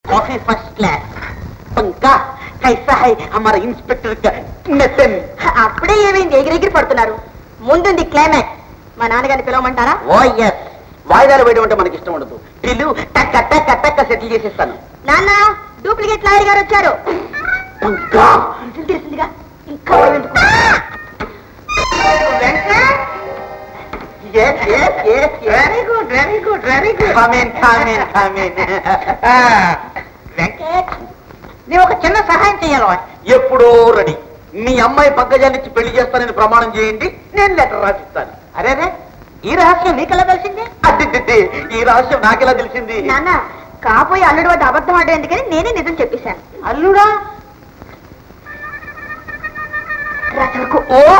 Coffee first class पंका कैसा है हमारा इंस्पेक्टर का नितिन అప్పుడే ఏమైంది ఎగిరెగిరి పడుతున్నారు ముందుంది క్లైమాక్స్ మా నాన్నగారిని పిలవమంటారా ఓ ఎస్ వాయిదాలు వేయడం అంటే మనకి ఇష్టం ఉండదు పిల్లు టక్క టక్క టక్క సెటిల్ చేసేస్తాను నాన్న డూప్లికేట్ లాయర్ గారు వచ్చారు పంకా ఇది తెలిసిందిగా ఇంకా ఎందుకు Yes, yes, yes, yes. Very good, very good, very good. Come in, come in, come in. Venkat నీ ఒక చిన్న సహాయం చేయాలి ఎప్పుడో రెడీ మీ అమ్మాయి పగ్గజాన్నిచ్చి పెళ్లి చేస్తానని ప్రమాణం చేయండి నేను లెటర్ రాసిస్తాను అరే రే ఈ రహస్యం నీకెలా తెలిసింది అడ్డి ఈ రహస్యం నాకెలా తెలిసింది నాన్న కాబోయే అల్లుడు వద్ద అబద్ధం ఆడేందుకని నేనే నిజం చెప్పేశాను అల్లుడా రచనకు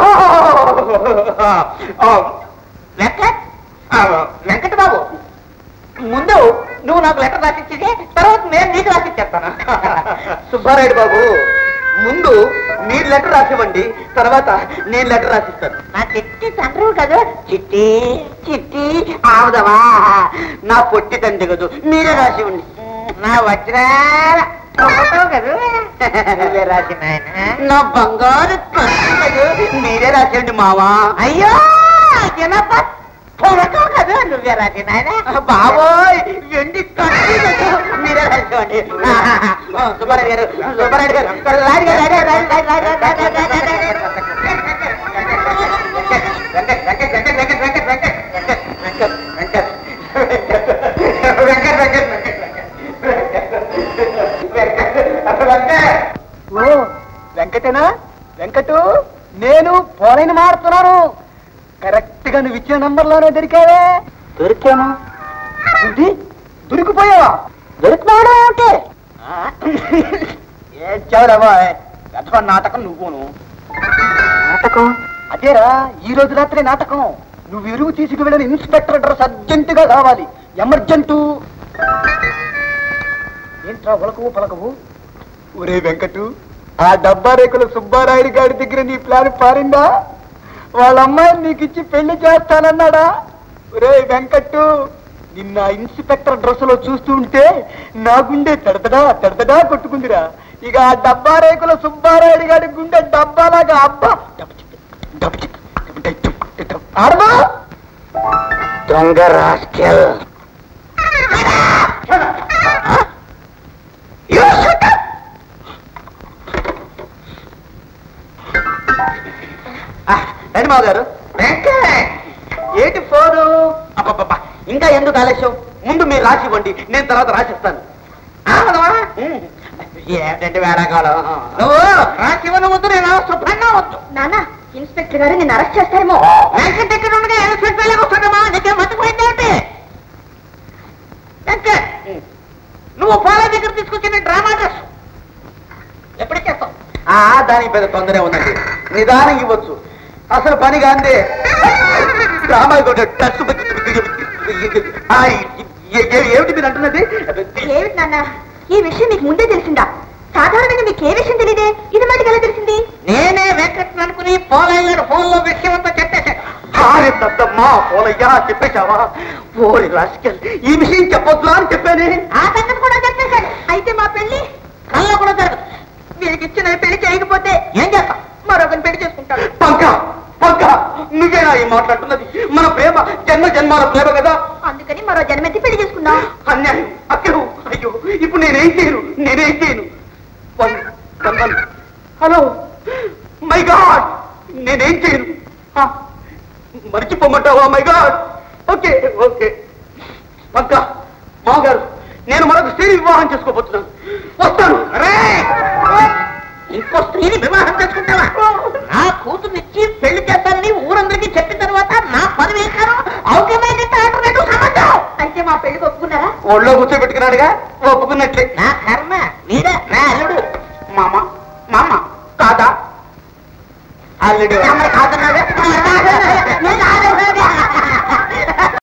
ఓ వెంకట్ ఆ, వెంకట బాబు ముందు నువ్వు నాకు లెటర్ రాసిచ్చేది తర్వాత నేను నీకు రాసిచ్చేస్తాను సుబ్బారాయుడు బాబు ముందు మీరు లెటర్ రాసివ్వండి తర్వాత నేను లెటర్ రాసిస్తాను నా చిట్టి తండ్రి కదా చిట్టి చిట్టి ఆవుదవా నా పొట్టి తండ్రి కదూ మీరే రాసివ్వండి నా వజ్రాల ఫోటో కదూ నువ్వే రాసిన నా బంగారు కన్ను కదూ మీరే రాసేయండి మావా అయ్యో జనప పొరకో కదా నువ్వే రాసిన బాబోయ్ వెండి కట్టి కదూ మీరే రాసేయండి సుబ్బారాయుడు గారు సుబ్బారాయుడు గారు లారీ గారు లారీ గారు, లారీ గారు, లారీ గారు, లారీ గారు, లారీ గారు, వెంకట్, వెంకట్, వెంకట్, వెంకట్, వెంకట్, వెంకట్, వెంకట్, వెంకట్, వెంకట్, వెంకట్, వెంకట్. ఓ వెంకటేనా వెంకటు నేను పోలైన మాడుతున్నాను కరెక్ట్ గా నువ్వు ఇచ్చిన నంబర్లోనే దొరికావే దొరికాను ఏంటి? దొరికిపోయావా దొరికినాడా అంటే ఏ చెవరవా పెద్ద నాటకం నువ్వును నాటకం అదేరా ఈ రోజు రాత్రి నాటకం నువ్వు ఎరువు తీసుకువెళ్ళిన ఇన్స్పెక్టర్ డ్రెస్ అర్జెంట్ గా కావాలి ఎమర్జెంటు ఏంట్రా ఉలకవు పలకవు ఒరే వెంకటు ఆ డబ్బా రేకుల సుబ్బారాయుడు గారి దగ్గర నీ ప్లాన్ పారిందా వాళ్ళ అమ్మాయిని నీకు ఇచ్చి పెళ్లి చేస్తానన్నాడా ఒరే వెంకట్టు నిన్న ఇన్స్పెక్టర్ డ్రెస్ లో చూస్తూ ఉంటే నా గుండె తడతడా తడతడా కొట్టుకుందిరా ఇక ఆ డబ్బా రేకుల సుబ్బారాయుడు గారి గుండె డబ్బాలాగా అబ్బా డబ్బు చిక్కు, డబ్బు చిక్కు, డబ్బు చిక్కు, డబ్బు. ఆడదా దొంగ రాస్కెల్ రండి మావు గారు ఏంటి ఫోను అబ్బబ్బబ్బా, ఇంకా ఎందుకు ఆలస్యం ముందు మీరు రాసి ఇవ్వండి నేను తర్వాత రాసిస్తాను ఉమ్. ఏంటంటే వేళాకాలం నువ్వు రాసి ఇవ్వను వద్దు నేను శుభ్రంగా వద్దు నాన్న ఇన్స్పెక్టర్ గారు నిన్ను అరెస్ట్ చేస్తారేమో వెంకట్ ఎక్కడ ఉండగా ఎలక్షన్ వెళ్ళకి వస్తాడమ్మా నీకేం మర్చిపోయింది ఏంటి వెంకట్ నువ్వు పాల దగ్గర తీసుకొచ్చిన డ్రామా డ్రెస్ ఎప్పుడు చేస్తావు దానికి పెద్ద తొందరే ఉందండి నిదానం ఇవ్వచ్చు అసలు పని కాందే డ్రామా డ్రెస్ ఏమిటి మీరు అంటున్నది ఏమిటి నాన్న ఈ విషయం మీకు ముందే తెలిసిందా సాధారణంగా మీకు ఏ విషయం తెలియదే ఇది మటుకు ఎలా తెలిసింది నేనే వెంకట్ అనుకుని పోలయ్య గారు ఫోన్ లో విషయం అంతా చెప్పేశాను అరే దద్దమ్మా పోలయ్యా చెప్పేశావా ఓరి రాసుకెళ్ళి ఈ విషయం చెప్పొద్దు అని చెప్పానే ఆ సంగతి కూడా చెప్పేశాడు అయితే మా పెళ్లి కళ్ళ కూడా జరగదు వీరికి ఇచ్చిన పెళ్లి చేయకపోతే ఏం చేస్తాం మరొకరిని పెళ్లి చేసుకుంటాడు పంక పంక నువ్వేనా ఈ మాట్లాడుతున్నది మన ప్రేమ జన్మ జన్మాల ప్రేమ కదా అందుకని మరో జన్మెత్తి పెళ్లి చేసుకుందాం అన్యాయం అక్కడు అయ్యో ఇప్పుడు నేనేం చేయను నేనేం చేయను one, one, one. Hello my god నేనేం చేయను ఆ, మర్చిపోమంటావా మై గాడ్ ఓకే ఓకే పంక మామగారు నేను మరొక స్త్రీని వివాహం చేసుకోబోతున్నాను వస్తాను ఇంకో స్త్రీని వివాహం చేసుకుంటావా నా కూతురునిచ్చి పెళ్లి చేస్తానని ఊరందరికీ చెప్పిన తర్వాత నా పని వేశాను అవసరమైన రెండు సంబంధం అయితే మా పెళ్లికి ఒప్పుకున్నారా ఒళ్ళో కూర్చోబెట్టుకున్నాడుగా ఒప్పుకున్నట్లే నా కర్మ వీడే నా అల్లుడు మామ మామ కాదా అల్లుడు కాదన్నాడు